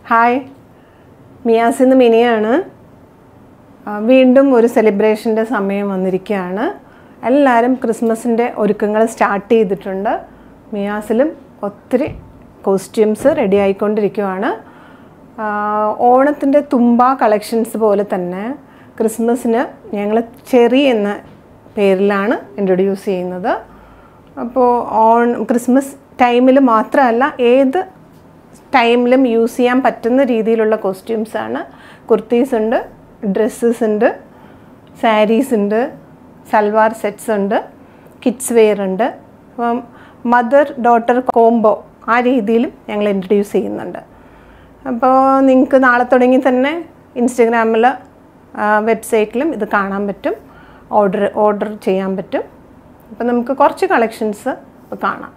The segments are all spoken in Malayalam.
ഹായ് മിയാസിന്ന് മിനിയാണ് ആ, വീണ്ടും ഒരു സെലിബ്രേഷൻ്റെ സമയം വന്നിരിക്കുകയാണ് എല്ലാവരും ക്രിസ്മസിൻ്റെ ഒരുക്കങ്ങൾ സ്റ്റാർട്ട് ചെയ്തിട്ടുണ്ട് മിയാസിലും ഒത്തിരി കോസ്റ്റ്യൂംസ് റെഡി ആയിക്കൊണ്ടിരിക്കുവാണ് ആ, ഓണത്തിൻ്റെ തുമ്പ കളക്ഷൻസ് പോലെ തന്നെ ക്രിസ്മസിന് ഞങ്ങൾ ചെറി എന്ന പേരിലാണ് ഇൻട്രൊഡ്യൂസ് ചെയ്യുന്നത് അപ്പോൾ ഓൺ ക്രിസ്മസ് ടൈമിൽ മാത്രമല്ല ഏത് ടൈമിലും യൂസ് ചെയ്യാൻ പറ്റുന്ന രീതിയിലുള്ള കോസ്റ്റ്യൂംസാണ് കുർത്തീസ് ഉണ്ട് ഡ്രസ്സസ് ഉണ്ട് സാരീസ് ഉണ്ട് സൽവാർ സെറ്റ്സ് ഉണ്ട് കിഡ്സ് വെയർ ഉണ്ട് അപ്പം മദർ ഡോട്ടർ കോംബോ ആ രീതിയിലും ഞങ്ങൾ ഇൻട്രൊഡ്യൂസ് ചെയ്യുന്നുണ്ട് അപ്പോൾ നിങ്ങൾക്ക് നാളെ തുടങ്ങി തന്നെ ഇൻസ്റ്റഗ്രാമിൽ വെബ്സൈറ്റിലും ഇത് കാണാൻ പറ്റും ഓർഡർ ഓർഡർ ചെയ്യാൻ പറ്റും അപ്പോൾ നമുക്ക് കുറച്ച് കളക്ഷൻസ് കാണാം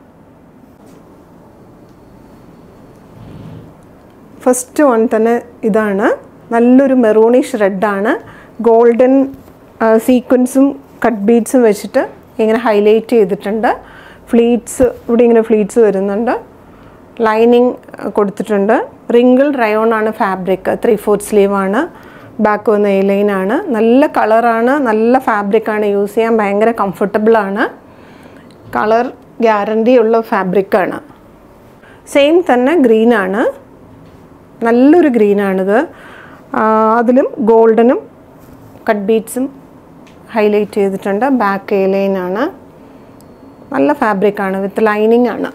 ഫസ്റ്റ് വൺ തന്നെ ഇതാണ് നല്ലൊരു മെറൂണിഷ് റെഡാണ് ഗോൾഡൻ സീക്വൻസും കട്ട് ബീഡ്സും വെച്ചിട്ട് ഇങ്ങനെ ഹൈലൈറ്റ് ചെയ്തിട്ടുണ്ട് ഫ്ലീറ്റ്സ് ഇവിടെ ഇങ്ങനെ ഫ്ലീറ്റ്സ് വരുന്നുണ്ട് ലൈനിങ് കൊടുത്തിട്ടുണ്ട് റിങ്കിൾ റയോൺ ആണ് ഫാബ്രിക് ത്രീ ഫോർത്ത് സ്ലീവ് ആണ് ബാക്ക് വന്ന എ ആണ് നല്ല കളറാണ് നല്ല ഫാബ്രിക്കാണ് യൂസ് ചെയ്യാൻ ഭയങ്കര കംഫർട്ടബിളാണ് കളർ ഗ്യാരണ്ടി ഉള്ള ഫാബ്രിക്കാണ് സെയിം തന്നെ ഗ്രീനാണ് നല്ലൊരു ഗ്രീനാണിത് അതിലും ഗോൾഡനും കട്ട് ബീഡ്സും ഹൈലൈറ്റ് ചെയ്തിട്ടുണ്ട് ബാക്ക് എ ആണ് നല്ല ഫാബ്രിക്കാണ് വിത്ത് ലൈനിങ് ആണ്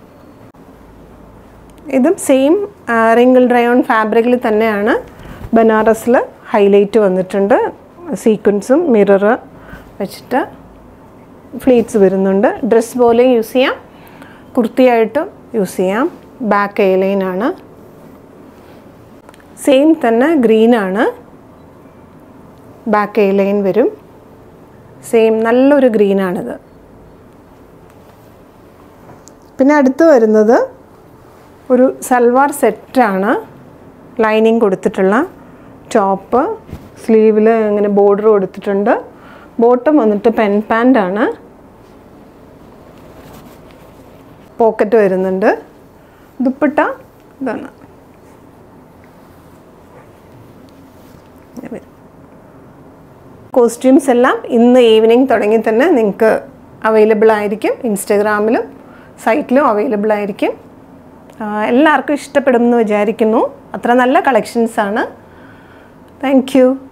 ഇതും സെയിം റിങ്കിൾ ഡ്രയോൺ ഫാബ്രിക്കിൽ തന്നെയാണ് ബനാറസിൽ ഹൈലൈറ്റ് വന്നിട്ടുണ്ട് സീക്വൻസും മിറർ വെച്ചിട്ട് ഫ്ലീറ്റ്സ് വരുന്നുണ്ട് ഡ്രസ് പോലെ യൂസ് ചെയ്യാം കുർത്തിയായിട്ടും യൂസ് ചെയ്യാം ബാക്ക് എ ആണ് സെയിം തന്നെ ഗ്രീനാണ് ബാക്ക് എ ലൈൻ വരും സെയിം നല്ലൊരു ഗ്രീനാണിത് പിന്നെ അടുത്ത് വരുന്നത് ഒരു സൽവാർ സെറ്റാണ് ലൈനിങ് കൊടുത്തിട്ടുള്ള ടോപ്പ് സ്ലീവിൽ ഇങ്ങനെ ബോർഡർ കൊടുത്തിട്ടുണ്ട് ബോട്ടം വന്നിട്ട് പെൻ പാൻ്റാണ് പോക്കറ്റ് വരുന്നുണ്ട് ദുപ്പട്ട ഇതാണ് കോസ്റ്റ്യൂംസ് എല്ലാം ഇന്ന് ഈവനിങ് തുടങ്ങി തന്നെ നിങ്ങൾക്ക് അവൈലബിൾ ആയിരിക്കും ഇൻസ്റ്റഗ്രാമിലും സൈറ്റിലും അവൈലബിൾ ആയിരിക്കും ആ, എല്ലാവർക്കും ഇഷ്ടപ്പെടുമെന്ന് വിചാരിക്കുന്നു അത്ര നല്ല കളക്ഷൻസാണ് താങ്ക് യു